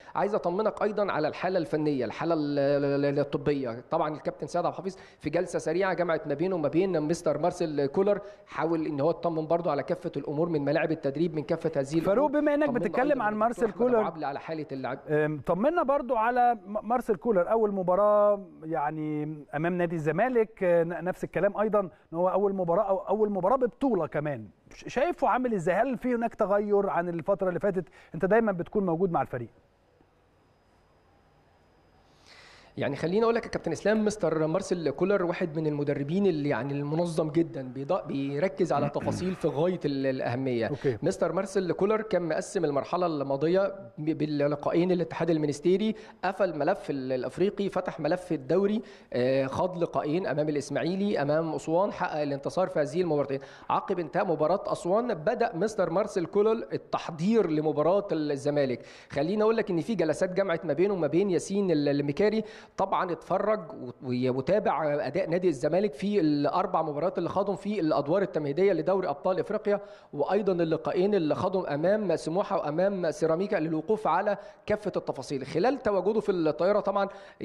عايز اطمنك ايضا على الحاله الفنيه الحاله الطبيه طبعا الكابتن سيد عبد الحفيظ في جلسه سريعه جمعت ما بينه وما بين مستر مارسيل كولر حاول ان هو يطمن برضه على كافه الامور من ملاعب التدريب من كافه هذه فاروق بما انك بتتكلم عن مارسيل كولر على حاله اللعب طمنا برضو على مارسيل كولر اول مباراه يعني امام نادي الزمالك نفس الكلام ايضا ان هو اول مباراه او اول مباراه ببطوله كمان شايفه عامل ازاي هل في هناك تغير عن الفتره اللي فاتت انت دايما بتكون موجود مع الفريق يعني خليني اقول لك يا كابتن اسلام مستر مارسيل كولر واحد من المدربين اللي يعني المنظم جدا بيركز على تفاصيل في غايه الاهميه أوكي. مستر مارسيل كولر كان مقسم المرحله الماضيه باللقاءين الاتحاد المنستيري قفل ملف الافريقي فتح ملف الدوري خاض لقاءين امام الاسماعيلي امام اسوان حقق الانتصار في هذه المباراتين عقب انتهاء مباراه اسوان بدا مستر مارسيل كولر التحضير لمباراه الزمالك خليني اقول لك ان في جلسات جمعت ما بينه وما بين ياسين المكاري طبعا اتفرج وتابع اداء نادي الزمالك في الاربع مباريات اللي خاضهم في الادوار التمهيديه لدوري ابطال افريقيا وايضا اللقاءين اللي خاضهم امام سموحه وامام سيراميكا للوقوف على كافه التفاصيل خلال تواجده في الطائره طبعا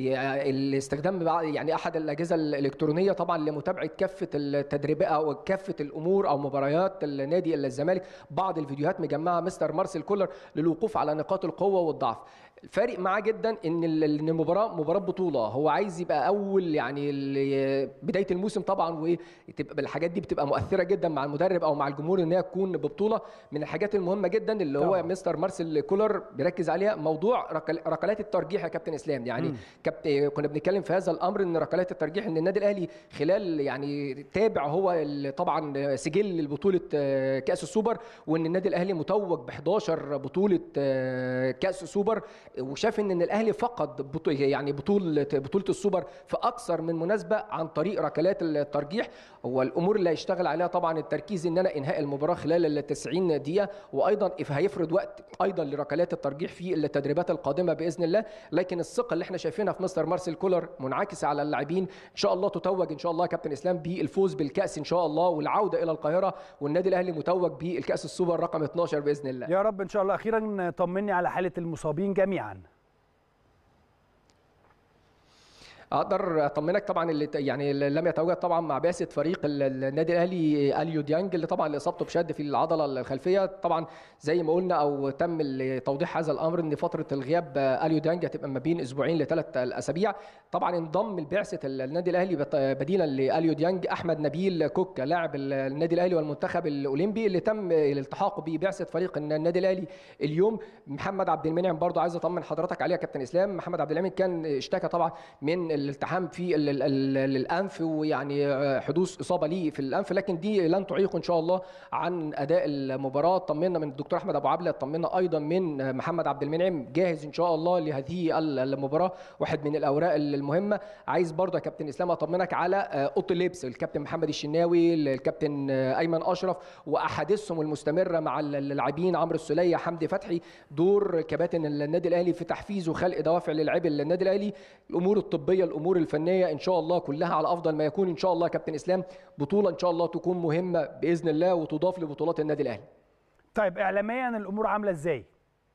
الاستخدام يعني احد الاجهزه الالكترونيه طبعا لمتابعه كافه التدريبات او كافه الامور او مباريات النادي الزمالك بعض الفيديوهات مجمعه مستر مارسيل كولر للوقوف على نقاط القوه والضعف فارق معاه جدا ان المباراه مباراه بطوله هو عايز يبقى اول يعني بدايه الموسم طبعا وتبقى الحاجات دي بتبقى مؤثره جدا مع المدرب او مع الجمهور ان هي تكون ببطوله من الحاجات المهمه جدا اللي هو طبعا. مستر مارسيل كولر بيركز عليها موضوع ركلات الترجيح يا كابتن اسلام يعني كابت كنا بنتكلم في هذا الامر ان ركلات الترجيح ان النادي الاهلي خلال يعني تابع هو طبعا سجل لبطوله كاس السوبر وان النادي الاهلي متوج ب 11 بطوله كاس السوبر وشاف ان الاهلي فقد بطولة يعني بطوله بطوله السوبر في اكثر من مناسبه عن طريق ركلات الترجيح هو الامور اللي هيشتغل عليها طبعا التركيز ان انا انهاء المباراه خلال ال 90 دقيقه وايضا هيفرض وقت ايضا لركلات الترجيح في التدريبات القادمه باذن الله لكن الثقه اللي احنا شايفينها في مستر مارسيل كولر منعكسه على اللاعبين ان شاء الله تتوج ان شاء الله كابتن اسلام بالفوز بالكاس ان شاء الله والعوده الى القاهره والنادي الاهلي متوج بالكاس السوبر رقم 12 باذن الله يا رب ان شاء الله اخيرا طمني على حاله المصابين جميعا اقدر اطمنك طبعا اللي يعني اللي لم يتواجد طبعا مع بعثه فريق النادي الاهلي اليو ديانج اللي طبعا اصابته بشد في العضله الخلفيه طبعا زي ما قلنا او تم توضيح هذا الامر ان فتره الغياب اليو ديانج هتبقى ما بين اسبوعين لثلاث اسابيع طبعا انضم لبعثه النادي الاهلي بديلا لاليو ديانج احمد نبيل كوكا لاعب النادي الاهلي والمنتخب الاولمبي اللي تم الالتحاق ببعثه فريق النادي الاهلي اليوم محمد عبد المنعم برضو عايز اطمن حضرتك عليه يا كابتن اسلام محمد عبد المنعم كان اشتكى طبعا من الالتحام في الانف ويعني حدوث اصابه ليه في الانف لكن دي لن تعيق ان شاء الله عن اداء المباراه طمنا من الدكتور احمد ابو عبله طمنا ايضا من محمد عبد المنعم جاهز ان شاء الله لهذه المباراه واحد من الاوراق المهمه عايز برضه يا كابتن اسلام اطمنك على اوضه اللبس الكابتن محمد الشناوي الكابتن ايمن اشرف واحاديثهم المستمره مع اللاعبين عمرو السوليه حمدي فتحي دور كباتن النادي الاهلي في تحفيز وخلق دوافع للاعبي النادي الاهلي الامور الطبيه الامور الفنيه ان شاء الله كلها على افضل ما يكون ان شاء الله كابتن اسلام بطوله ان شاء الله تكون مهمه باذن الله وتضاف لبطولات النادي الاهلي طيب اعلاميا الامور عامله ازاي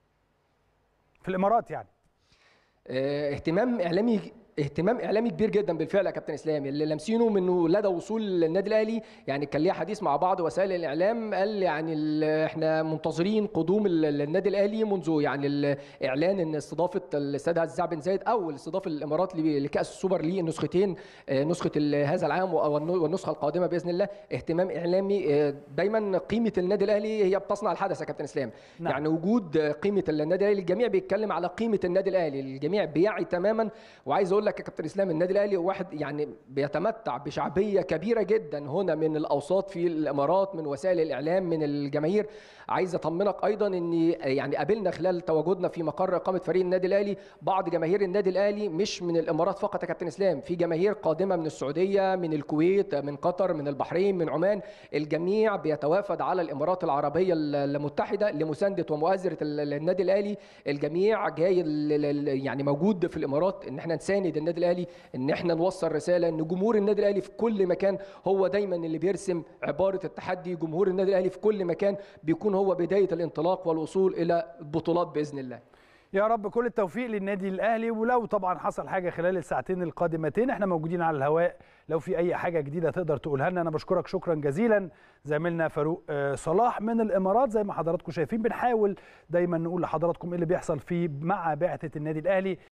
في الامارات يعني اه اهتمام اعلامي اهتمام اعلامي كبير جدا بالفعل يا كابتن اسلام اللي لامسينه منه لدى وصول النادي الاهلي يعني كان ليا حديث مع بعض وسائل الاعلام قال يعني احنا منتظرين قدوم النادي الاهلي منذ يعني الاعلان ان استضافه الاستاد عزيز بن زايد او استضافه الامارات لكاس السوبر للنسختين نسخه هذا العام والنسخه القادمه باذن الله اهتمام اعلامي دايما قيمه النادي الاهلي هي بتصنع الحدث يا كابتن اسلام نعم. يعني وجود قيمه النادي الاهلي الجميع بيتكلم على قيمه النادي الاهلي الجميع بيعي تماما وعايز اقول لك يا كابتن اسلام النادي الاهلي واحد يعني بيتمتع بشعبيه كبيره جدا هنا من الاوساط في الامارات من وسائل الاعلام من الجماهير عايز اطمنك ايضا ان يعني قابلنا خلال تواجدنا في مقر اقامه فريق النادي الاهلي بعض جماهير النادي الاهلي مش من الامارات فقط يا كابتن اسلام في جماهير قادمه من السعوديه من الكويت من قطر من البحرين من عمان الجميع بيتوافد على الامارات العربيه المتحده لمسانده ومؤازره النادي الاهلي الجميع جاي يعني موجود في الامارات ان احنا نساند النادي الاهلي ان احنا نوصل رساله ان جمهور النادي الاهلي في كل مكان هو دايما اللي بيرسم عباره التحدي جمهور النادي الاهلي في كل مكان بيكون هو بدايه الانطلاق والوصول الى البطولات باذن الله يا رب كل التوفيق للنادي الاهلي ولو طبعا حصل حاجه خلال الساعتين القادمتين احنا موجودين على الهواء لو في اي حاجه جديده تقدر تقولها لنا انا بشكرك شكرا جزيلا زميلنا فاروق صلاح من الامارات زي ما حضراتكم شايفين بنحاول دايما نقول لحضراتكم ايه اللي بيحصل في مع بعثه النادي الاهلي